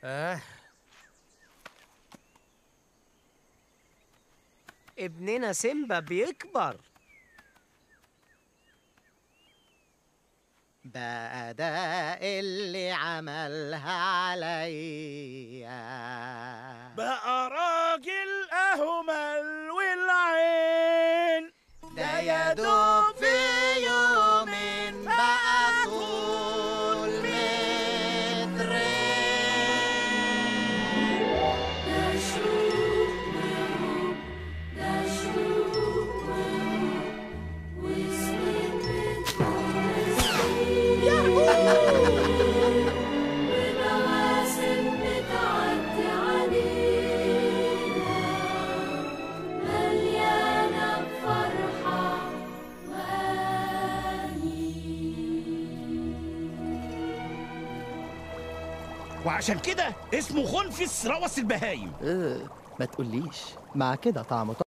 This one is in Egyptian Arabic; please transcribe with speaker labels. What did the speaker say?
Speaker 1: آه. ابننا سيمبا بيكبر
Speaker 2: بقى ده اللي عملها عليا
Speaker 3: بقى راجل اهو ملو العين
Speaker 2: ده يا دوب في يومين بقى طول مترين
Speaker 4: ونواسم بتعدي علينا مليانة بفرحة
Speaker 3: وعشان كده اسمه خنفس روس البهايم
Speaker 2: اه ما تقوليش مع كده طعمه